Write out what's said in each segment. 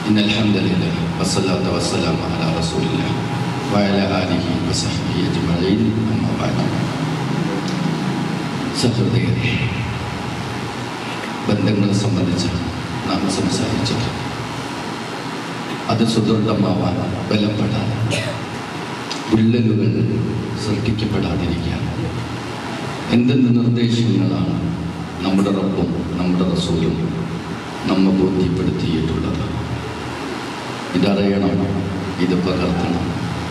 إن الحمد لله والصلاة والسلام على رسول الله وعلى آله وصحبه أجمعين أما بعد സഹൃദയരെ ബന്ധങ്ങളെ സംബന്ധിച്ച് നാം സംസാരിച്ചത് അത് സുദൃഢമാവാൻ ബലപ്പെടാൻ വിള്ളലുകൾ സൃഷ്ടിക്കപ്പെടാതിരിക്കാൻ എന്തെന്ത് നിർദ്ദേശങ്ങളാണ് നമ്മുടെ റബ്ബും നമ്മുടെ റസൂലും നമ്മെ ബോധ്യപ്പെടുത്തിയിട്ടുള്ളത് ഇതറിയണം ഇത് പകർത്തണം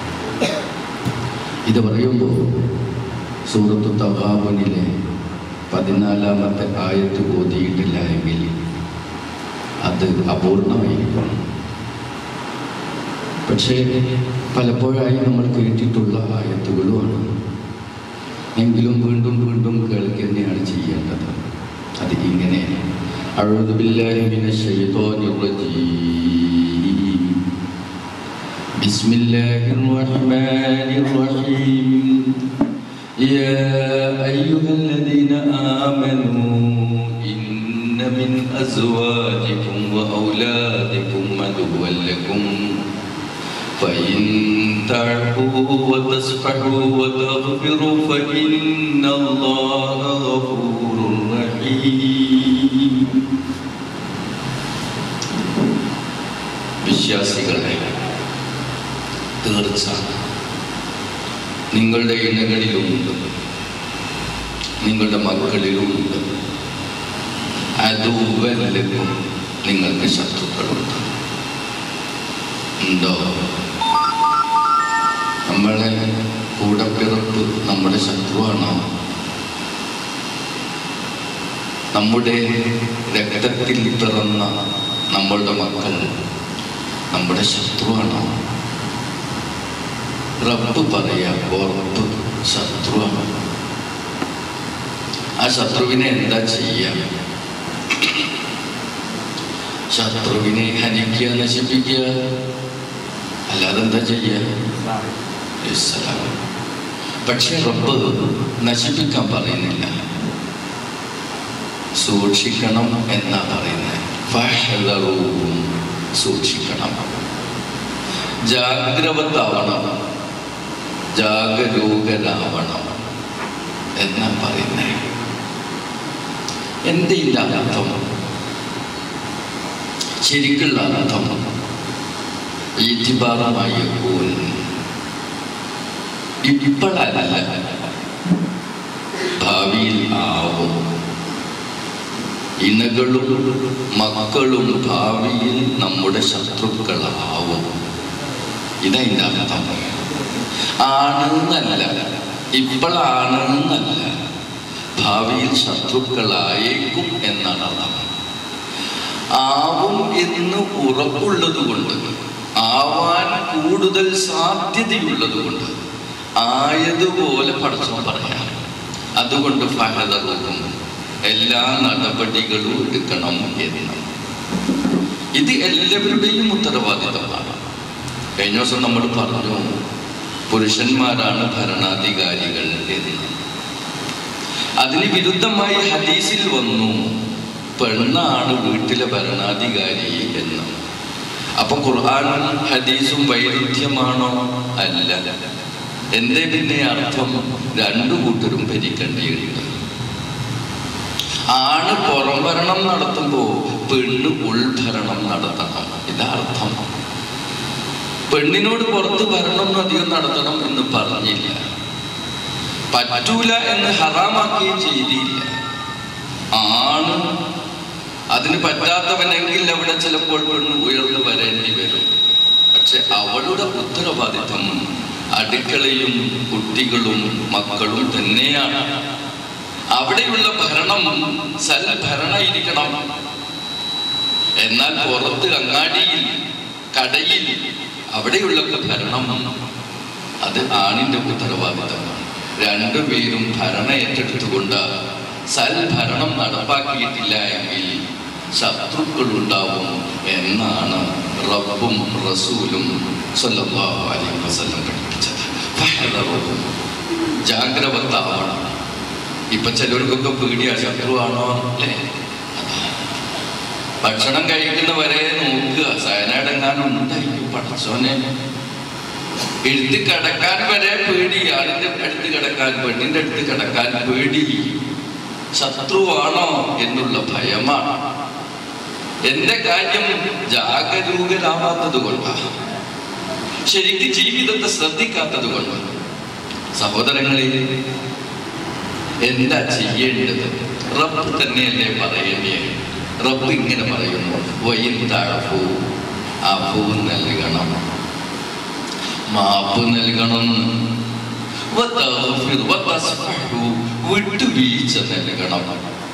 ഇത് പറയുമ്പോൾ സൂറത്തു തവാബനിലെ പതിനാലാമത്തെ ആയത്ത് ബോധിയിട്ടില്ല എങ്കിൽ അത് അപൂർണമായിരിക്കും പക്ഷേ പലപ്പോഴായി നമ്മൾ കേട്ടിട്ടുള്ള ആയത്തുകളുമാണ് എങ്കിലും വീണ്ടും വീണ്ടും കേൾക്കുകയാണ് ചെയ്യേണ്ടത് അത് ഇങ്ങനെയാണ് أعوذ بالله من الشيطان الرجيم بسم الله الرحمن الرحيم يا أيها الذين آمنوا إن من أزواجكم وأولادكم عدوا لكم فإن تعفوا وتصفحوا وتغفروا فإن الله غفور رحيم വിശ്വാസികളെ തീർച്ച നിങ്ങളുടെ ഇണകളിലുമുണ്ട് നിങ്ങളുടെ മക്കളിലുമുണ്ട് അതുവല്ലക്കും നിങ്ങൾക്ക് ശത്രുക്കളുണ്ട് ഉണ്ടോ നമ്മളെ കൂടപ്പിറപ്പ് നമ്മുടെ ശത്രുവാണോ നമ്മുടെ രക്തത്തിൽ പിറന്ന നമ്മളുടെ മക്കൾ നമ്മുടെ ശത്രുവാണോ റബ്ബ് പറയാ ഉറപ്പ് ശത്രുവാണ് ആ ശത്രുവിനെ എന്താ ചെയ്യാ ശത്രുവിനെ ഹനിക്കുക നശിപ്പിക്കുക അല്ലാതെ എന്താ ചെയ്യുക ഇസ്ലാം പക്ഷെ റബ്ബ് നശിപ്പിക്കാൻ പറയുന്നില്ല സൂക്ഷിക്കണം എന്നാ പറയുന്നത് ഫഹദറൂഹും സൂക്ഷിക്കണം ജാഗ്രവത്താവണം ജാഗരൂകരാവണം എന്നാ പറയുന്നത് എന്തില്ല അർത്ഥം ശരിക്കുള്ള അർത്ഥം ഈറ്റിബാറമായി ഇപ്പോഴല്ല ഭാവിയിൽ ആവും ഇണകളും മക്കളും ഭാവിയിൽ നമ്മുടെ ശത്രുക്കളാവും ഇതതിൻ്റെ അർത്ഥം ആണെന്നല്ല ഇപ്പോഴാണെന്നല്ല ഭാവിയിൽ ശത്രുക്കളായേക്കും എന്നാണ് അർത്ഥം ആവും എന്ന് ഉറപ്പുള്ളത് കൊണ്ട് ആവാൻ കൂടുതൽ സാധ്യതയുള്ളത് കൊണ്ട് ആയതുപോലെ പഠിച്ചു പറയാം അതുകൊണ്ട് ഫഹദറും എല്ലാ നടപടികളും എടുക്കണം എന്ന് ഇത് എല്ലാവരുടെയും ഉത്തരവാദിത്തമാണ് കഴിഞ്ഞ ദിവസം നമ്മൾ പറഞ്ഞു പുരുഷന്മാരാണ് ഭരണാധികാരികൾ എന്ന് അതിന് വിരുദ്ധമായി ഹദീസിൽ വന്നു പെണ്ണാണ് വീട്ടിലെ ഭരണാധികാരി എന്ന് അപ്പൊ ഖുർആാനും ഹദീസും വൈരുദ്ധ്യമാണോ അല്ല എന്റെ പിന്നെ അർത്ഥം രണ്ടു കൂട്ടരും ഭരിക്കേണ്ടിയുണ്ട് ആണ് പുറംഭരണം നടത്തുമ്പോ പെണ്ണ് ഉൾഭരണം നടത്തണം ഇതർത്ഥം പെണ്ണിനോട് പുറത്ത് ഭരണം അധികം നടത്തണം എന്ന് പറഞ്ഞില്ല പറ്റൂല എന്ന് ഹറാമാക്കുകയും ചെയ്തില്ല ആണ് അതിന് പറ്റാത്തവനെങ്കിൽ അവിടെ ചിലപ്പോൾ പെണ്ണ് ഉയർന്നു വരേണ്ടി വരും പക്ഷെ അവളുടെ ഉത്തരവാദിത്വം അടുക്കളയും കുട്ടികളും മക്കളും തന്നെയാണ് അവിടെയുള്ള ഭരണം സൽഭരണയിരിക്കണം എന്നാൽ പുറത്ത് അങ്ങാടിയിൽ കടയിൽ അവിടെയുള്ള ഭരണം അത് ആണിന്റെ ഉത്തരവാദിത്തമാണ് രണ്ടുപേരും ഭരണം ഏറ്റെടുത്തുകൊണ്ട് സൽഭരണം നടപ്പാക്കിയിട്ടില്ല എങ്കിൽ ശത്രുക്കളുണ്ടാവും എന്നാണ് റബ്ബും റസൂലും സല്ലല്ലാഹു അലൈഹി വസല്ലം പഠിപ്പിച്ചത് ഫഹദറുഹും. ജാഗ്രവത്താവണം ഇപ്പൊ ചിലർക്കൊക്കെ പേടിയാ ശത്രുവാണോ അല്ലേ ഭക്ഷണം കഴിക്കുന്നവരെ നോക്കുക സയനടങ്ങാനും ഉണ്ടായിരിക്കും പടച്ചോനെ എഴുതി കിടക്കാൻ വരെ പേടി ആളിന്റെ അടുത്ത് കിടക്കാൻ പെണ്ണിന്റെ അടുത്ത് കിടക്കാൻ പേടി ശത്രുവാണോ എന്നുള്ള ഭയമാണ് എന്റെ കാര്യം ജാഗരൂകരാവാത്തത് കൊണ്ടാണ് ശരിക്ക് ജീവിതത്തെ ശ്രദ്ധിക്കാത്തത് കൊണ്ടാണ് സഹോദരങ്ങളെ എന്താ ചെയ്യേണ്ടത് റബ്ബ് തന്നെയല്ലേ പറയേണ്ടേ റബ്ബ് ഇങ്ങനെ പറയുന്നു വൈൻ താഴഫു അഫു നൽകണം മാപ്പ് നൽകണം വതഗ്ഫിർ വതസ്ഫഹു വിട്ടുവീഴ്ച നൽകണം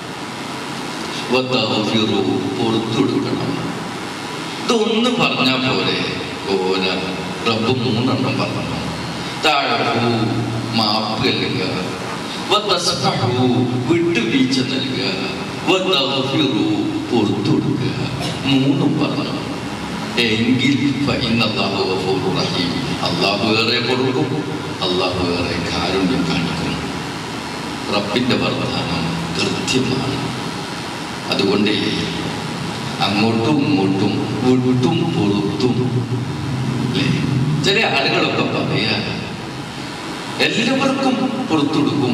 വതഗ്ഫിറു പുറത്തുകൊടുക്കണം ഇതൊന്ന് പറഞ്ഞാൽ പോലെ ഓര റബ്ബ് മൂന്നെണ്ണം പറഞ്ഞു താഴഫു മാപ്പ് നൽകുക വതസ്ഫഹു വിട്ടുവീഴ്ച നൽകുക വതഗ്ഫിറു പുറത്തു കൊടുക്കുക മൂന്നും പറഞ്ഞു എങ്കിൽ ഫഇന്നല്ലാഹു ഗഫൂറുർ റഹീം അള്ളാഹു ഏറെ കൊടുക്കും അള്ളാഹു ഏറെ കാരുണ്യം കാണിക്കും റബ്ബിന്റെ വർദ്ധാനം കൃത്യമാണ് അതുകൊണ്ട് അങ്ങോട്ടും ഇങ്ങോട്ടും വിട്ടും പൊറുത്തും അല്ലേ ചില ആളുകളൊക്കെ പറയാ എല്ലാവർക്കും പുറത്തു കൊടുക്കും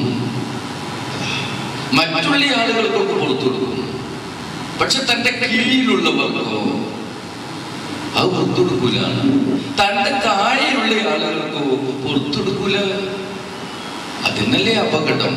മറ്റുള്ള ആളുകൾക്കൊക്കെ പുറത്തു കൊടുക്കും പക്ഷെ തന്റെ കീഴിലുള്ളവർക്കോ അത് പുറത്തെടുക്കൂല തന്റെ താഴെയുള്ള ആളുകൾക്കോ പുറത്തെടുക്കൂല അതിനല്ലേ അപകടം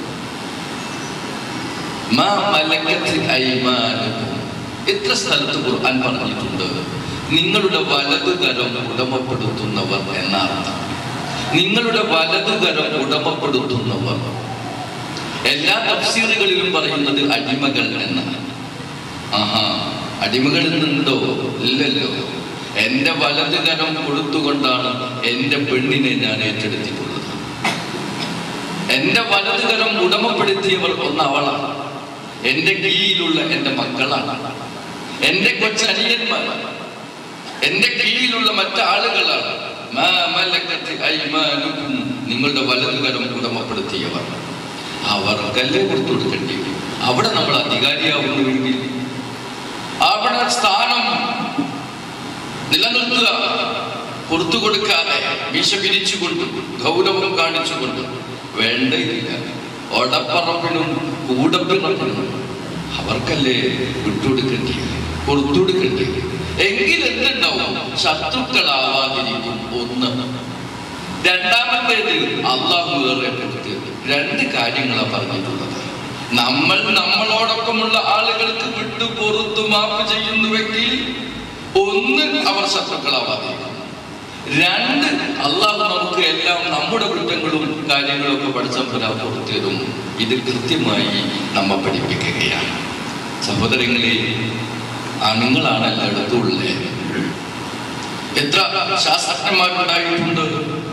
മാ മലക്കത്ത് ഐമാനുക്കും എത്ര സ്ഥലത്ത് ഖുർആൻ പറഞ്ഞിട്ടുണ്ട് നിങ്ങളുടെ വലതുകരം ഉടമപ്പെടുത്തുന്നവർ എന്നർത്ഥം നിങ്ങളുടെ വലതുകരം ഉടമപ്പെടുത്തുന്നവർ എല്ലാ തഫ്സീറുകളിലും പറയുന്നത് അടിമകൾ എന്നാണ് ആഹാ അടിമകളിൽ നിന്നുണ്ടോ ഇല്ലല്ലോ എന്റെ വലതുകരം കൊടുത്തുകൊണ്ടാണ് എന്റെ പെണ്ണിനെ ഞാൻ ഏറ്റെടുത്തിട്ടുള്ളത് എന്റെ വലതുകരം ഉടമപ്പെടുത്തിയവർ ഒന്ന് അവളാണ് എന്റെ കീഴിലുള്ള എന്റെ മക്കളാണ് എന്റെ കൊച്ചനിയന്മാരാണ് എന്റെ കീഴിലുള്ള മറ്റാളുകളാണ് മാ മലക്കത്ത് ഐമാനുക്കും നിങ്ങളുടെ വലതുകരം ഉടമപ്പെടുത്തിയവർ അവർക്കല്ലേ കൊടുത്തു കൊടുക്കേണ്ടി വരും. അവിടെ നമ്മൾ അധികാരിയാവുന്നുവെങ്കിൽ അവിടെ സ്ഥാനം നിലനിർത്തുക കൊടുത്തു കൊടുക്കാതെ മീശ പിരിച്ചുകൊണ്ട് ഗൗരവം കാണിച്ചുകൊണ്ട് വേണ്ടയില്ല ഒടപ്പറപ്പിനും കൂടപ്പിറപ്പിനും അവർക്കല്ലേ വിട്ടുകൊടുക്കേണ്ടി കൊടുത്തുകൊടുക്കേണ്ടി എങ്കിൽ എന്തുണ്ടാവും ശത്രുക്കളാവാതിരിക്കും ഒന്ന് രണ്ടാമത്തേത് അള്ളാഹു ഏറെ പറ്റി രണ്ട് കാര്യങ്ങളാണ് പറഞ്ഞിട്ടുള്ളത് നമ്മൾ നമ്മളോടൊപ്പമുള്ള ആളുകൾക്ക് വിട്ടു പുറത്തു മാപ്പ് ചെയ്യുന്നുവെങ്കിൽ ഒന്ന് അവർ ശത്രുക്കളാവാതിരിക്കും രണ്ട് അള്ളാഹു നമുക്ക് എല്ലാം നമ്മുടെ കുറ്റങ്ങളും കാര്യങ്ങളും ഒക്കെ പഠിച്ചപ്പോഴാ പുറത്തേതും ഇത് കൃത്യമായി നമ്മ പഠിപ്പിക്കുകയാണ് സഹോദരങ്ങളെ ആണുങ്ങളാണ് എല്ലായിടത്തും ഉള്ളത് എത്ര ശാസ്ത്രജ്ഞന്മാരുണ്ടായിട്ടുണ്ട്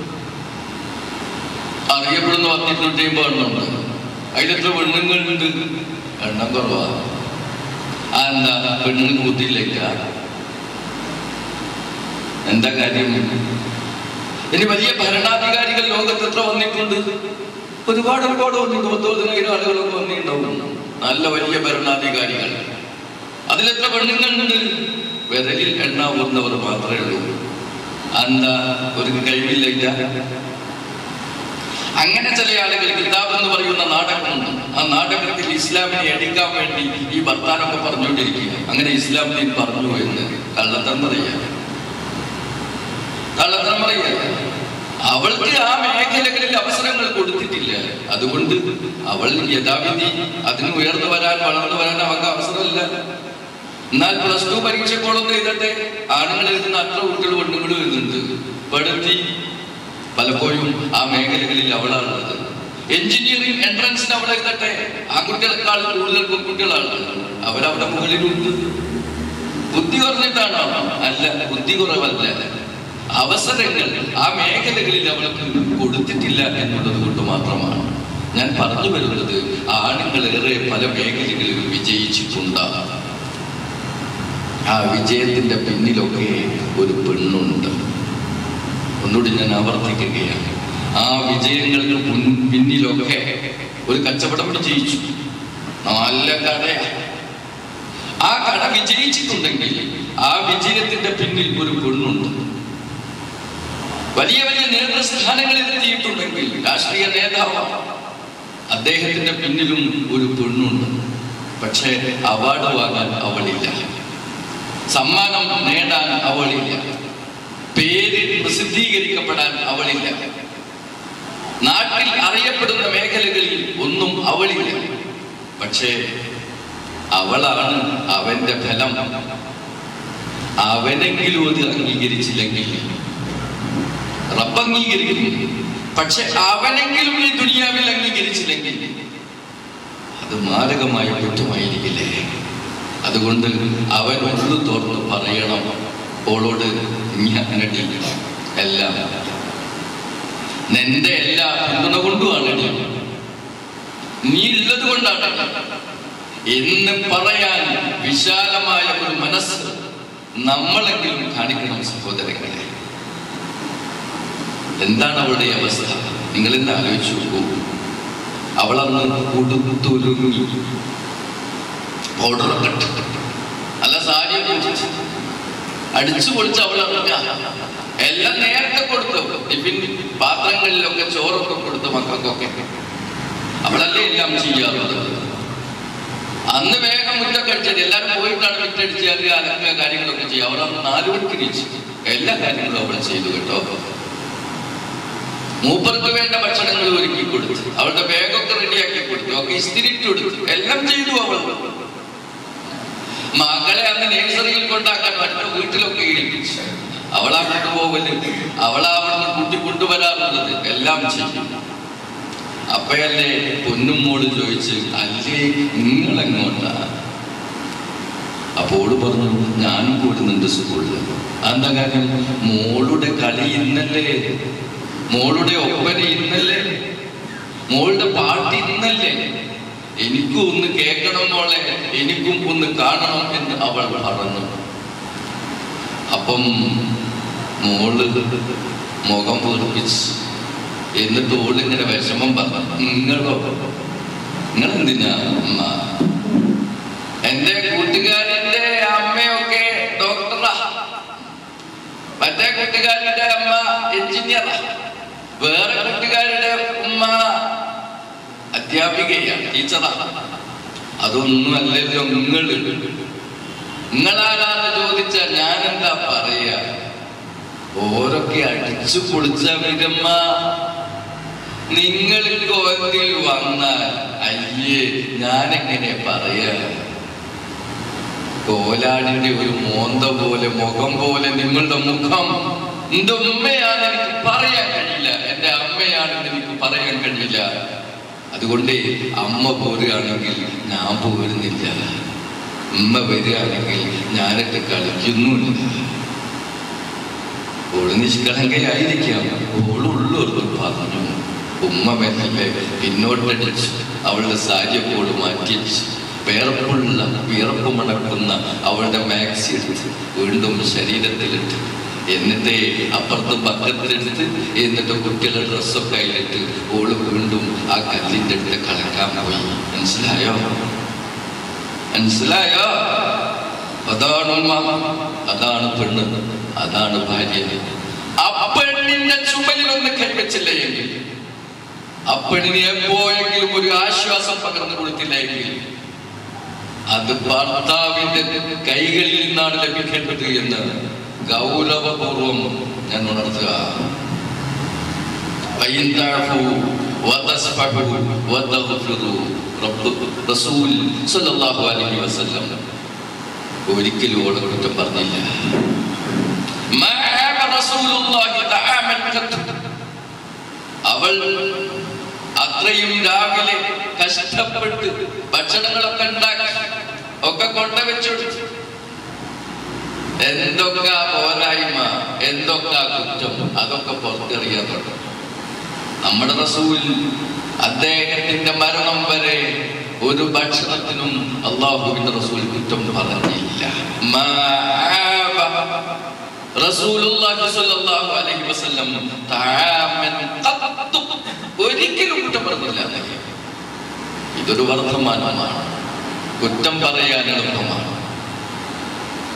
അറിയപ്പെടുന്ന പത്തിരുന്നൂറ്റി അമ്പത് എണ്ണമുണ്ട് അതിലെത്ര പെണ്ണുങ്ങളുണ്ട് എണ്ണം കുറവാ ആ എന്താ പെണ്ണുങ്ങൾ ബുദ്ധിയിലേക്ക എന്താ കാര്യം ഇനി വലിയ ഭരണാധികാരികൾ ലോകത്ത് എത്ര വന്നിട്ടുണ്ട് ഒരുപാട് ഒരുപാട് വന്നിട്ടുണ്ട് പത്തോതിനായിരം ആളുകളൊക്കെ വന്നിട്ടുണ്ടാവും നല്ല വലിയ ഭരണാധികാരികൾ അതിലെത്ര പെണ്ണുങ്ങളുണ്ട് വിരലിൽ എണ്ണാവുന്നവർ മാത്രമേ ഉള്ളൂ എന്താ ഒരു കഴിവില്ല അങ്ങനെ ചില ആളുകൾ കിതാബ് എന്ന് പറയുന്ന നാടകമുണ്ട് ആ നാടകത്തിൽ ഇസ്ലാമിനെ എടുക്കാൻ വേണ്ടി ഈ ഭർത്താനൊക്കെ പറഞ്ഞുകൊണ്ടിരിക്കുക അങ്ങനെ ഇസ്ലാം ദീൻ പറഞ്ഞു എന്ന് കള്ളത്തരം പറയാ കള്ളത്തരം പറയാ അവൾക്ക് ആ മേഖലകളിൽ അവസരങ്ങൾ കൊടുത്തിട്ടില്ല അതുകൊണ്ട് അവൾ യഥാവിധി അതിന് ഉയർന്നു വരാൻ വളർന്നു വരാൻ അവർക്ക് അവസരമില്ല എന്നാൽ പ്ലസ് ടു പരീക്ഷക്കോളൊക്കെ എഴുതട്ടെ ആണുങ്ങൾ എഴുതുന്ന അത്ര കുട്ടികൾ പെണ്ണുങ്ങൾ എഴുതുന്നുണ്ട് പെടുത്തി പലപ്പോഴും ആ മേഖലകളിൽ അവളാണുള്ളത് എഞ്ചിനീയറിംഗ് എൻട്രൻസിന് അവൾ എഴുതട്ടെ ആൺകുട്ടികളെക്കാൾ കൂടുതൽ പെൺകുട്ടികളാണ് അവരവിടെ മുകളിലുണ്ട് ബുദ്ധി കുറഞ്ഞിട്ടാണോ അല്ല ബുദ്ധി കുറവല്ല അവസരങ്ങൾ ആ മേഖലകളിൽ അവൾക്ക് കൊടുത്തിട്ടില്ല എന്നുള്ളത് കൊണ്ട് മാത്രമാണ് ഞാൻ പറഞ്ഞു വരുന്നത് ആണുങ്ങൾ ഏറെ പല മേഖലകളിലും വിജയിച്ചിട്ടുണ്ടാകും ആ വിജയത്തിന്റെ പിന്നിലൊക്കെ ഒരു പെണ്ണുണ്ട് ഒന്നുകൂടി ഞാൻ ആവർത്തിക്കുകയാണ് ആ വിജയങ്ങൾക്ക് മുൻ- പിന്നിലൊക്കെ ഒരു കച്ചവടം വിജയിച്ചു നല്ല കട ആ കട വിജയിച്ചിട്ടുണ്ടെങ്കിൽ ആ വിജയത്തിന്റെ പിന്നിൽ ഒരു പെണ്ണുണ്ട് വലിയ വലിയ നേതൃസ്ഥാനങ്ങളിൽ എത്തിയിട്ടുണ്ടെങ്കിൽ രാഷ്ട്രീയ നേതാവാണ് അദ്ദേഹത്തിന്റെ പിന്നിലും ഒരു പെണ്ണുണ്ട് പക്ഷേ അവാർഡ് വാങ്ങാൻ അവളില്ല സമ്മാനം നേടാൻ അവളില്ല പേര് പ്രസിദ്ധീകരിക്കപ്പെടാൻ അവളില്ല നാട്ടിൽ അറിയപ്പെടുന്ന മേഖലകളിൽ ഒന്നും അവളില്ല പക്ഷേ അവളാണ് അവന്റെ ഫലം അവനെങ്കിലും അത് അംഗീകരിച്ചില്ലെങ്കിൽ റബ്ബ് അംഗീകരിക്കും പക്ഷെ അവനെങ്കിലും ഈ ദുനിയാവിൽ അംഗീകരിച്ചില്ലെങ്കിൽ അത് മാരകമായ കുറ്റമായിരിക്കില്ലേ അതുകൊണ്ട് അവൻ ഉള്ളു തോർന്ന് പറയണം ഓളോട് ഞാനടി എല്ലാം നിന്റെ എല്ലാ പിന്തുണ കൊണ്ടുമാണ് നീ നീ ഉള്ളത് കൊണ്ടാണ് എന്ന് പറയാൻ വിശാലമായ ഒരു മനസ്സ് നമ്മളെങ്കിലും കാണിക്കണം സഹോദരങ്ങളെ എന്താണ് അവളുടെ അവസ്ഥ നിങ്ങൾ ഇന്ന് ആലോചിച്ചു നോക്കൂ അവളന്ന് കൊടുത്തൊരുങ്ങി പൗഡറൊക്കെ ഇട്ടിട്ട് അല്ല സാരി പൊളിച്ച് അടിച്ചു പൊളിച്ച് അവൾ ഇറങ്ങുക എല്ലാം നേരത്തെ കൊടുത്തു ടിഫിൻ പാത്രങ്ങളിലൊക്കെ ചോറൊക്കെ കൊടുത്തു മക്കൾക്കൊക്കെ അവളല്ലേ എല്ലാം ചെയ്യാറുള്ളത് അന്ന് വേഗം മുറ്റൊക്കെ അടിച്ചത് എല്ലാവരും പോയിട്ടാണ് മുറ്റടിച്ച് അത് അലക്കുക കാര്യങ്ങളൊക്കെ ചെയ്യുക അവർ അന്ന് നാലു മണിക്ക് തിരിച്ചു എല്ലാ കാര്യങ്ങളും അവൾ ചെയ്തു കേട്ടോ മൂപ്പർക്ക് വേണ്ട ഭക്ഷണങ്ങൾ ഒരുക്കി കൊടുത്തു അവളുടെ ബാഗൊക്കെ റെഡിയാക്കി കൊടുത്തു ഒക്കെ ഇസ്തിരിട്ട് കൊടുത്തു എല്ലാം ചെയ്തു അവൾ മകളെ അന്ന് നേഴ്സറിയിൽ കൊണ്ടാക്കാൻ മറ്റു വീട്ടിലൊക്കെ ഏൽപ്പിച്ചു അവളാ കൊണ്ടുപോകല് അവളാ അവിടുന്ന് കൂട്ടി കൊണ്ടുവരാറുള്ളത് എല്ലാം ചെയ്യും അപ്പയല്ലേ പൊന്നും മോള് ചോദിച്ച് അല്ലേ നിങ്ങളെങ്ങോട്ടാ അപ്പോൾ പറഞ്ഞു ഞാനും കൂടുന്നുണ്ട് സ്കൂളിൽ എന്താ കാര്യം മോളുടെ കളി ഇന്നല്ലേ മോളുടെ ഒപ്പന ഇന്നല്ലേ മോളുടെ പാട്ട് ഇന്നല്ലേ എനിക്കും ഒന്ന് കേൾക്കണം മോളെ എനിക്കും ഒന്ന് കാണണം എന്ന് അവൾ പറഞ്ഞു അപ്പം മോള് മുഖം വീർപ്പിച്ച് എന്നിട്ട് ഓളിങ്ങനെ വിഷമം പറഞ്ഞു നിങ്ങളോ നിങ്ങൾ എന്തിനാ അമ്മ എന്റെ കൂട്ടുകാരന്റെ അമ്മയൊക്കെ ഡോക്ടറാ മറ്റേ കൂട്ടുകാരന്റെ അമ്മ എഞ്ചിനീയറാ വേറെ കൂട്ടുകാരുടെ ഉമ്മ അധ്യാപികയാണ് ടീച്ചറാ അതൊന്നും അല്ലല്ലോ നിങ്ങള് നിങ്ങളാരാന്ന് ചോദിച്ച ഞാൻ എന്താ പറയാ ഓരൊക്കെ അടിച്ചു പൊളിച്ച വിരമ്മ നിങ്ങൾക്ക് ഒന്നിൽ വന്നാൽ അയ്യേ ഞാനെങ്ങനെ പറയാ കോലാടിന്റെ ഒരു മോന്ത പോലെ മുഖം പോലെ നിങ്ങളുടെ മുഖം എന്റെ ഉമ്മയാണ് എനിക്ക് പറയാൻ കഴിയില്ല എന്റെ അമ്മയാണെന്ന് എനിക്ക് പറയാൻ കഴിയില്ല അതുകൊണ്ട് അമ്മ പോരുകയാണെങ്കിൽ ഞാൻ പോരുന്നില്ല ഉമ്മ വരികയാണെങ്കിൽ ഞാനിട്ട് കളിക്കുന്നുമില്ല ഓള് നിഷ്കളങ്കയായിരിക്കാം ഓളുള്ളൊരു പറഞ്ഞു ഉമ്മ മെല്ലെ പിന്നോട്ടടിച്ച് അവളുടെ സാരിയൊക്കെ ഓള് മാറ്റിച്ച് വിയർപ്പുള്ള വിയർപ്പ് മണക്കുന്ന അവളുടെ മാക്സി എടുത്ത് വീണ്ടും ശരീരത്തിലിട്ട് എന്നിട്ട് അപ്പുറത്ത് പക്കത്തിലെടുത്ത് എന്നിട്ട് കുട്ടികളുടെ ഡ്രസ്സൊക്കെ അതിലിട്ട് ഓള് വീണ്ടും ആ കല്ലിൻ്റെ അടുത്ത് കളക്കാൻ പോയി മനസ്സിലായോ മനസ്സിലായോ അതാണ് ഉമ്മ അതാണ് പെണ്ണ് അതാണ് ഭാര്യ ആ പെണ്ണിന്റെ ചുമലിൽ ഒന്ന് കൈവച്ചില്ല എങ്കിൽ ആ പെണ്ണിന് എപ്പോഴെങ്കിലും ഒരു ആശ്വാസം പകർന്നു കൊടുത്തില്ല എങ്കിൽ അത് ഭർത്താവിന്റെ കൈകളിൽ നിന്നാണ് ലഭിക്കേണ്ടത് എന്ന് ഗൗരവപൂർവം ഞാൻ ഉണർത്തുക فإن تعفوا وتصفحوا وتغفروا رب റസൂൽ സല്ലല്ലാഹു അലൈഹി വസല്ലം ഒരിക്കലും ഓളെ കുറ്റം പറഞ്ഞില്ല ما عاب رسول الله طعاما قط. അവൾ അത്രയും രാവിലെ കഷ്ടപ്പെട്ട് ഭക്ഷണങ്ങളൊക്കെ ഉണ്ടാക്കി ഒക്കെ കൊണ്ടുവച്ചു എന്തൊക്കെ പോരായ്മ എന്തൊക്കെ കുറ്റം അതൊക്കെ പുറത്തെറിയാൻ തുടങ്ങി നമ്മുടെ റസൂൽ അദ്ദേഹത്തിന്റെ മരണം വരെ ഒരു ഭക്ഷണത്തിനും അള്ളാഹുവിന്റെ റസൂൽ കുറ്റം പറഞ്ഞില്ല മാ ആബ റസൂലുള്ളാഹി സ്വല്ലല്ലാഹു അലൈഹി വസല്ലം തആമൻ ഖത്തു ഒരിക്കലും കുറ്റം പറഞ്ഞില്ല എന്നൊക്കെ. ഇതൊരു വർത്തമാനമാണ് കുറ്റം പറയാൻ എളുപ്പമാണ്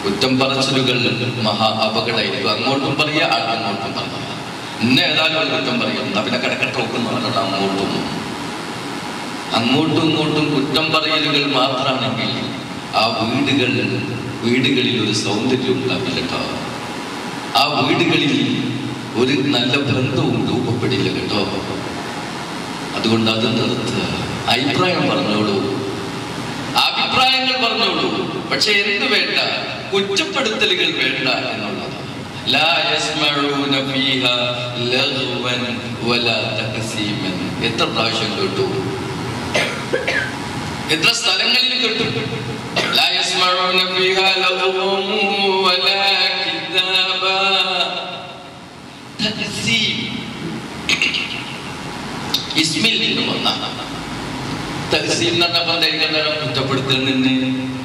കുറ്റം പറച്ചിലുകൾ മഹാ അപകടമായിരിക്കും അങ്ങോട്ടും പറയുക അങ്ങോട്ടും പറയുക ഇന്ന ഏതായാലും ഒരു കുറ്റം പറയും എന്നാ പിന്നെ കിടക്കട്ടെ നോക്കുന്നു പറഞ്ഞിട്ട് അങ്ങോട്ടും അങ്ങോട്ടും ഇങ്ങോട്ടും കുറ്റം പറയലുകൾ മാത്രമാണെങ്കിൽ ആ വീടുകൾ വീടുകളിൽ ഒരു സൗന്ദര്യം ഉണ്ടാവില്ല കേട്ടോ ആ വീടുകളിൽ ഒരു നല്ല ബന്ധവും രൂപപ്പെടില്ല കേട്ടോ അതുകൊണ്ട് അത് നിർത്തുക അഭിപ്രായം പറഞ്ഞോളൂ അഭിപ്രായങ്ങൾ പറഞ്ഞോളൂ പക്ഷെ എന്ത് വേണ്ട കുറ്റപ്പെടുത്തലുകൾ വേണ്ട എന്നുള്ളത് ലാ യസ്മഊന ഫീഹ ലഗ്വൻ വലാ തഖസീമൻ എത്ര പ്രാവശ്യം കേട്ടു എത്ര സ്ഥലങ്ങളിൽ കേട്ടു ലാ യസ്മഊന ഫീഹ ലഗ്വൻ വലാ കിതാബ തഖസീം ഇസ്മിൽ നിന്ന് വന്ന തഹസീൽ എന്ന് പറഞ്ഞപ്പോൾ എന്തായിരിക്കും കുറ്റപ്പെടുത്തൽ നിന്ന്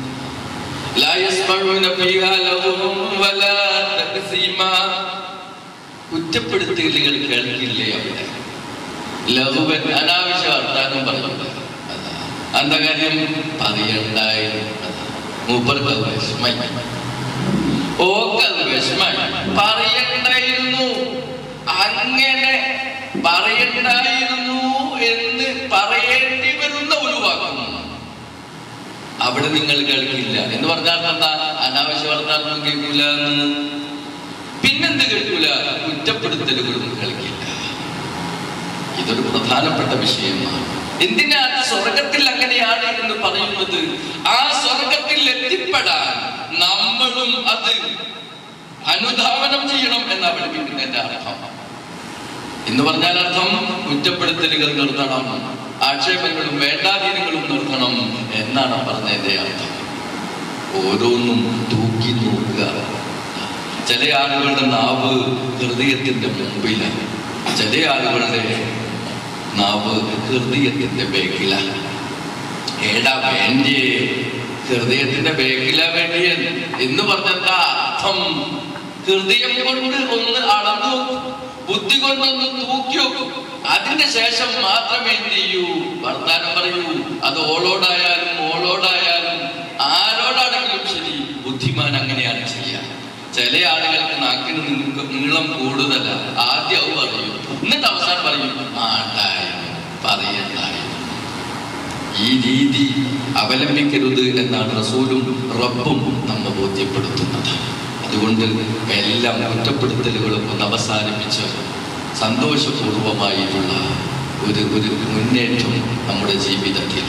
لا يسمعون فيها لغوا ولا تقسيما കുറ്റപ്പെടുത്തലുകൾ കേൾക്കില്ലേ അവിടെ ലഘുവൻ അനാവശ്യ വർത്താനം പറയുന്നത് അന്ത കാര്യം പറയണ്ടായിരുന്നു മൂപ്പർക്ക് അത് വിഷമായി ഓക്കത് വിഷമായി പറയണ്ടായിരുന്നു അങ്ങനെ പറയണ്ടായിരുന്നു എന്ന് പറയേണ്ടി വരുന്ന ഒരു വാക്കും അവിടെ നിങ്ങൾ കേൾക്കില്ല എന്ന് പറഞ്ഞാൽ എന്താ അനാവശ്യ വർത്താനം കേൾക്കൂല എന്ന് പിന്നെന്ത് കേൾക്കൂല കുറ്റപ്പെടുത്തലുകളും കേൾക്കില്ല ഇതൊരു പ്രധാനപ്പെട്ട വിഷയമാണ് എന്തിനാണ് സ്വർഗത്തിൽ അങ്ങനെയാണ് എന്ന് പറയുന്നത് ആ സ്വർഗത്തിൽ എത്തിപ്പെടാൻ നമ്മളും അത് അനുധാവനം ചെയ്യണം എന്നാ പഠിപ്പിക്കുന്നതിന്റെ അർത്ഥം എന്ന് പറഞ്ഞാൽ അർത്ഥം കുറ്റപ്പെടുത്തലുകൾ നിർത്തണം ആക്ഷേപങ്ങളും വേണ്ടാധീനങ്ങളും നിർത്തണം എന്നാണ് പറഞ്ഞതിന്റെ അർത്ഥം ഓരോന്നും തൂക്കി നോക്കുക ചില ആളുകളുടെ നാവ് ഹൃദയത്തിന്റെ മുമ്പിലാണ് ചില ആളുകളുടെ നാവ് ഹൃദയത്തിന്റെ ബേക്കിലാണ് ഏടാ വേണ്ടിയേ ഹൃദയത്തിന്റെ ബേക്കിലാ വേണ്ടിയേ എന്ന് പറഞ്ഞെന്താ അർത്ഥം ഹൃദയം കൊണ്ട് ഒന്ന് അളന്നു ബുദ്ധി കൊണ്ടൊന്ന് തൂക്കി വെക്കും അതിന്റെ ശേഷം മാത്രമേ എന്ത് ചെയ്യൂ വർത്താനം പറയൂ അത് ഓളോടായാലും മോളോടായാലും ആരോടാണെങ്കിലും ശരി ബുദ്ധിമാൻ അങ്ങനെയാണ് ചെയ്യുക ചില ആളുകൾക്ക് നാക്കിന് നീ- നീളം കൂടുതല ആദ്യം അത് പറയും എന്നിട്ട് അവസാനം പറയും ആണ്ടായിരുന്നു പറയണ്ടായിരുന്നു ഈ രീതി അവലംബിക്കരുത് എന്നാണ് റസൂലും റബ്ബും നമ്മെ ബോധ്യപ്പെടുത്തുന്നത് അതുകൊണ്ട് എല്ലാം കുറ്റപ്പെടുത്തലുകളും ഒന്ന് അവസാനിപ്പിച്ച് സന്തോഷപൂർവമായിട്ടുള്ള ഒരു ഒരു മുന്നേറ്റം നമ്മുടെ ജീവിതത്തിൽ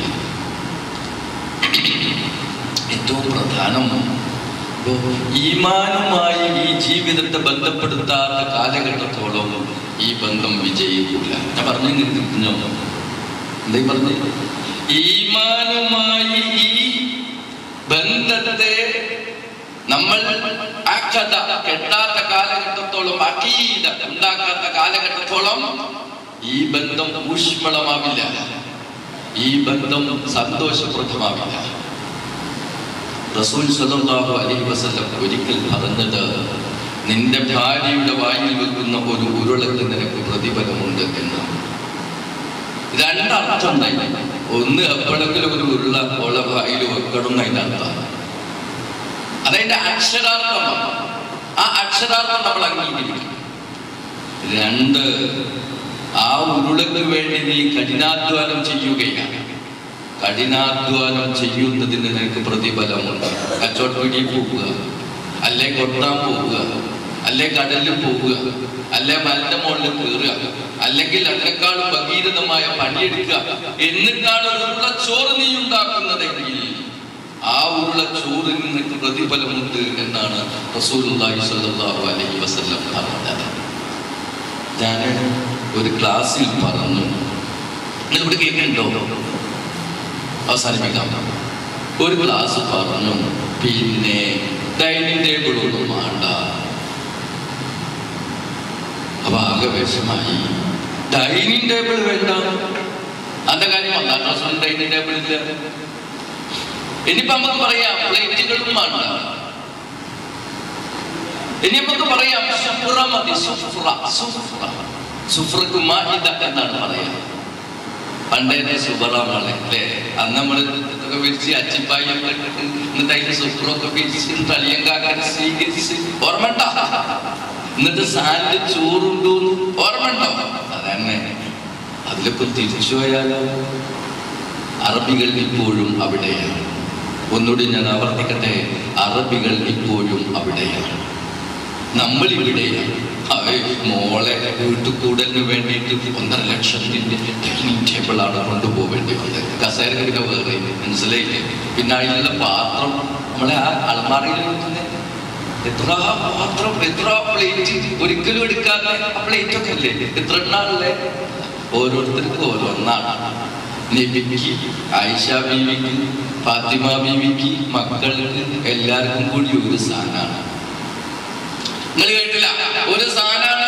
ഏറ്റവും പ്രധാനം ഇപ്പോ ഈമാനുമായി ഈ ജീവിതത്തെ ബന്ധപ്പെടുത്താത്ത കാലഘട്ടത്തോളം ഈ ബന്ധം വിജയിക്കില്ല ഞാൻ പറഞ്ഞു നിൽക്കുന്നു എന്തായി പറഞ്ഞു ഈമാനുമായി ഈ ബന്ധത്തെ നമ്മൾ അഖദ കെട്ടാത്ത കാലഘട്ടത്തോളം അഖീദ ഉണ്ടാക്കാത്ത കാലഘട്ടത്തോളം ഈ ബന്ധം ഊഷ്മളമാവില്ല ഈ ബന്ധം സന്തോഷപ്രദമാവില്ല റസൂൽ സല്ലല്ലാഹു അലൈഹി വസല്ലം ഒരിക്കൽ പറഞ്ഞത് നിന്റെ ഭാര്യയുടെ വായിൽ വെക്കുന്ന ഒരു ഉരുളക്ക് നിനക്ക് പ്രതിഫലമുണ്ട് എന്ന് രണ്ടർത്ഥം ഉണ്ടായി ഒന്ന് എപ്പോഴെങ്കിലും ഒരു ഉരുള ഓള വായിൽ വെക്കണം എന്നതിന്റെ അർത്ഥം അതതിന്റെ അക്ഷരാർത്ഥമാണ് ആ അക്ഷരാർത്ഥം നമ്മൾ അംഗീകരിക്കും രണ്ട് ആ ഉരുളക്ക് വേണ്ടി നീ കഠിനാധ്വാനം ചെയ്യുകയാണ് കഠിനാധ്വാനം ചെയ്യുന്നതിന് നിനക്ക് പ്രതിഫലമുണ്ട് കച്ചവടപ്പീടിയിൽ പോവുക അല്ലെ കൊട്ടാൻ പോവുക അല്ലെ കടലിൽ പോവുക അല്ലെ മലന്റെ മുകളിൽ കയറുക അല്ലെങ്കിൽ അതിനേക്കാളും ഭഗീരഥമായ പണിയെടുക്കുക എന്നിട്ടാണ് ഒരു ഉരുള ചോറ് നീ ഉണ്ടാക്കുന്നതെങ്കിൽ ആ ഉരുള ചോറിന് നിനക്ക് പ്രതിഫലമുണ്ട് എന്നാണ് റസൂലുള്ളാഹി സ്വല്ലല്ലാഹു അലൈഹി വസല്ലം പറഞ്ഞത് ഞാൻ ഒരു ക്ലാസ്സിൽ പറഞ്ഞു നിങ്ങൾ ഇവിടെ കേൾക്കുന്നുണ്ടോ അവസാനിപ്പിക്കാം ഒരു ക്ലാസ് പറഞ്ഞു പിന്നെ ഡൈനിങ് ടേബിൾ ഒന്നും വേണ്ട അപ്പൊ ആകെ വിഷമായി ഡൈനിങ് ടേബിൾ വേണ്ട അതിന്റെ കാര്യം ഒന്നാം ക്ലാസ് ഡൈനിങ് ടേബിൾ ഇല്ല ഇനിയിപ്പോ നമുക്ക് പറയാം പ്ലേറ്റുകളും വേണ്ട ഇനി നമുക്ക് പറയാം സുഫ്ര മതി സുഫ്ര സുഫ്ര സുഫ്രക്ക് മാഹിദ എന്നാണ് പറയാ പണ്ടേ സുബറാമളെ അല്ലേ അന്ന് നമ്മൾ ഇതൊക്കെ വിരിച്ച് അച്ചിപ്പായൊക്കെ ഇട്ടിട്ട് എന്നിട്ട് അതിന്റെ സുബറൊക്കെ വിരിച്ച് തളിയങ്കാക്കാൻ സ്വീകരിച്ച് ഓർമ്മണ്ട എന്നിട്ട് സാലിൽ ചോറുണ്ടോ ഓർമ്മണ്ടോ അതന്നെ അതിലിപ്പോ തിരിച്ചു പോയാലോ അറബികൾ ഇപ്പോഴും അവിടെയാണ് ഒന്നുകൂടി ഞാൻ ആവർത്തിക്കട്ടെ അറബികൾ ഇപ്പോഴും അവിടെയാണ് നമ്മൾ ഇവിടെയാണ് അവ മോളെ വീട്ടുകൂടലിന് വേണ്ടിയിട്ട് ഒന്നര ലക്ഷത്തിന്റെ ഡൈനിങ് ടേബിളാണ് കൊണ്ടുപോകേണ്ടി വന്നത് കസേരയൊക്കെ വേറെ മനസ്സിലായില്ലേ പിന്നെ അതിലുള്ള പാത്രം നമ്മളെ ആ അൾമാറയിൽ വെക്കുന്നത് എത്ര പാത്രം എത്ര പ്ലേറ്റ് ഒരിക്കലും എടുക്കാതെ ആ പ്ലേറ്റ് ഒക്കെ അല്ലേ എത്ര എണ്ണാണല്ലേ ഓരോരുത്തർക്കും ഓരോന്നാണ് നബിക്ക് ആയിഷ ബീവിക്ക് ഫാത്തിമ ബീവിക്ക് മക്കൾക്ക് എല്ലാവർക്കും കൂടി ഒരു സാധനമാണ് നിങ്ങൾ കേട്ടില്ല ഒരു സാധനമാണ്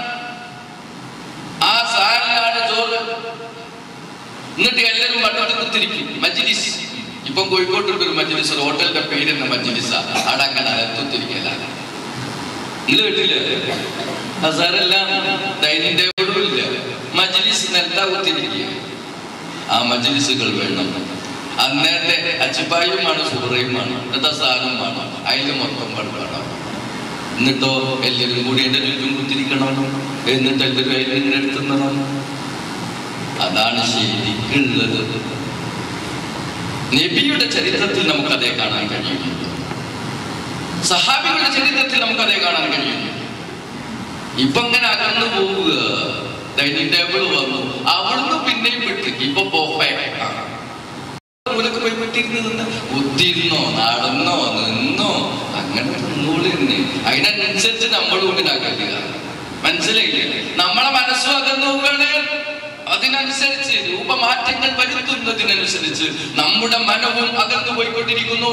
ആ സാധനമാണ് ചോറ് എന്നിട്ട് എല്ലാവരും വട്ടത്തിൽ കുത്തിരിക്കും മജ്ലിസ് ഇപ്പം കോഴിക്കോട്ടുണ്ട് ഒരു മജ്ലിസ് ഒരു ഹോട്ടലിന്റെ പേര് തന്നെ മജ്ലിസ അവിടെ അങ്ങനെ കുത്തിരിക്കല നിങ്ങൾ കേട്ടില്ല ഹസാരെല്ലാം ഡൈനിങ് ടേബിളും ഇല്ല മജ്ലിസ് നെൽത്താ കുത്തിരിക്കുക ആ മജ്ലിസുകൾ വേണം അന്നേരത്തെ അച്ചിപ്പായുമാണ് സുഹറയുമാണ് എന്നിട്ട് സാധനമാണ് അതിൽ മൊത്തം പടുപാടാണ് എന്നിട്ടോ എല്ലാവരും കൂടി എൻ്റെ ചുറ്റും കുത്തിരിക്കണം എന്നിട്ട് എല്ലാവരും അതിലിങ്ങനെ എടുത്തുന്നതാണ് അതാണ് ശരിക്കുള്ളത് നബിയുടെ ചരിത്രത്തിൽ നമുക്കതേ കാണാൻ കഴിയുന്നു സഹാബികളുടെ ചരിത്രത്തിൽ നമുക്കതേ കാണാൻ കഴിയുന്നു ഇപ്പൊ ഇങ്ങനെ അകന്നു പോവുക ഡൈനിങ് ടേബിൾ വന്നു അവിടുന്ന് പിന്നെയും വിട്ട് ഇപ്പൊ പോഫേ മൂലക്ക് പോയി വിട്ടിരുന്ന് നിന്ന് കുത്തിയിരുന്നോ നടന്നോ നിന്നോ അങ്ങനെ നിന്നോളി തന്നെ അതിനനുസരിച്ച് നമ്മൾ ഉള്ളിലാക്കുക മനസ്സിലായില്ലേ നമ്മളെ മനസ്സും അകന്നു പോവുകയാണ് അതിനനുസരിച്ച് രൂപമാറ്റങ്ങൾ വരുത്തുന്നതിനനുസരിച്ച് നമ്മുടെ മനവും അകന്നു പോയിക്കൊണ്ടിരിക്കുന്നു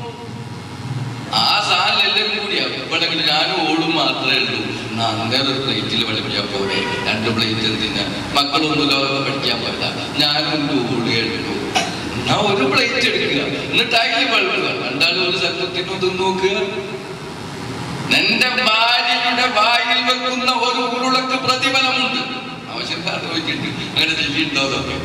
ആ സാധനം എല്ലാവരും കൂടിയാ ഇപ്പോഴെങ്കിൽ ഞാനും ഓടും മാത്രമേ ഉള്ളൂ അന്നേരം ഒരു പ്ലേറ്റിൽ വിളമ്പിയാ പോരെ രണ്ട് പ്ലേറ്റ് എന്തിനാ മക്കളൊന്നും ലോകം പഠിക്കാൻ പറ്റില്ല ഞാനും ഓടുകയേ ഉള്ളൂ എന്നാ ഒരു പ്ലേറ്റ് എടുക്കുക എന്നിട്ട് അതിൽ വെള്ളുക രണ്ടാളും ഒരു സ്ഥലത്തിന് ഇത് നോക്കുക നിന്റെ ഭാര്യയുടെ വായിൽ വെക്കുന്ന ഒരു ഉരുളക്ക് പ്രതിഫലമുണ്ട് ആവശ്യക്കാർ നോക്കിയിട്ട് അങ്ങനെ ചെയ്യണ്ടോ അതൊക്കെ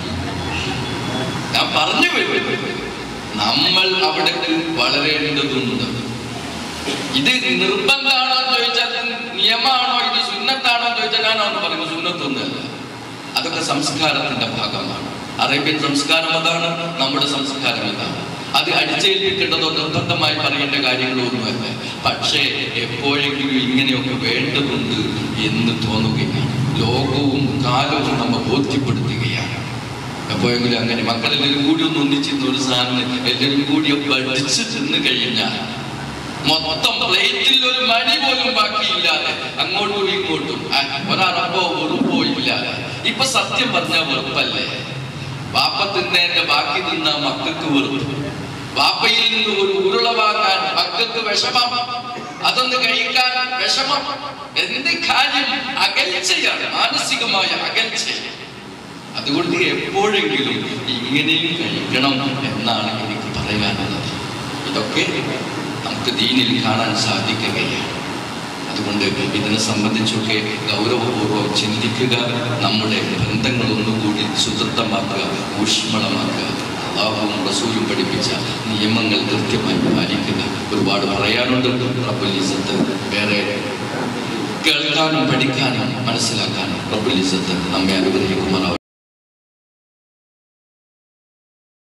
ഞാൻ പറഞ്ഞു വരും നമ്മൾ അവിടേക്ക് വളരേണ്ടതുണ്ട് ഇത് നിർബന്ധമാണോ എന്ന് ചോദിച്ചാൽ നിയമാണോ ഇത് സുന്നത്താണോ എന്ന് ചോദിച്ചാൽ ഞാനാണ് പറയുന്നത് സുന്നത്തൊന്നുമല്ല അതൊക്കെ സംസ്കാരത്തിന്റെ ഭാഗമാണ് അറേബ്യൻ സംസ്കാരം അതാണ് നമ്മുടെ സംസ്കാരം ഇതാണ് അത് അടിച്ചേൽപ്പിക്കേണ്ടതോ നിർബന്ധമായി പറയേണ്ട കാര്യങ്ങളോ ഒന്നുമല്ല പക്ഷേ എപ്പോഴെങ്കിലും ഇങ്ങനെയൊക്കെ വേണ്ടതുണ്ട് എന്ന് തോന്നുകയാണ് ലോകവും കാലവും നമ്മെ ബോധ്യപ്പെടുത്തുകയാണ് എപ്പോഴെങ്കിലും അങ്ങനെ മക്കളെല്ലാവരും കൂടി ഒന്ന് ഒന്നിച്ചിരുന്ന ഒരു സാധനം എല്ലാവരും കൂടി പഠിച്ച് തിന്നു കഴിഞ്ഞാൽ മൊത്തം പ്ലേറ്റിൽ ഒരു മണി പോലും ബാക്കിയില്ലാതെ അങ്ങോട്ടും ഇങ്ങോട്ടും ആ, ഒരറപ്പോ വെറുപ്പോ ഇല്ലാതെ ഇപ്പൊ സത്യം പറഞ്ഞാൽ വെറുപ്പല്ലേ വാപ്പ തിന്നേന്റെ ബാക്കി തിന്ന മക്കൾക്ക് വെറുപ്പ് വാപ്പയിൽ നിന്ന് ഒരു ഉരുള വാങ്ങാൻ മക്കൾക്ക് വിഷമം അതൊന്ന് കഴിക്കാൻ വിഷമം എന്ത് കാര്യം അകൽച്ചയാണ് മാനസികമായ അകൽച്ചയാണ് അതുകൊണ്ട് എപ്പോഴെങ്കിലും ഇങ്ങനെയും കഴിക്കണം എന്നാണ് എനിക്ക് പറയാനുള്ളത് ഇതൊക്കെ നമുക്ക് ദീനിൽ കാണാൻ സാധിക്കുകയാണ് അതുകൊണ്ട് ഇതിനെ സംബന്ധിച്ചൊക്കെ ഗൗരവപൂർവ്വം ചിന്തിക്കുക നമ്മുടെ ബന്ധങ്ങൾ ഒന്നുകൂടി സുദൃഢമാക്കുക ഊഷ്മളമാക്കുക അള്ളാഹുവും റസൂലും പഠിപ്പിച്ച നിയമങ്ങൾ കൃത്യമായി പാലിക്കുക ഒരുപാട് പറയാനുണ്ട് റബ്ബുലിസത്ത് വേറെ കേൾക്കാനും പഠിക്കാനും മനസ്സിലാക്കാനും റബ്ബുലിസത്ത് നമ്മെ അനുഗ്രഹിക്കുമാറാവും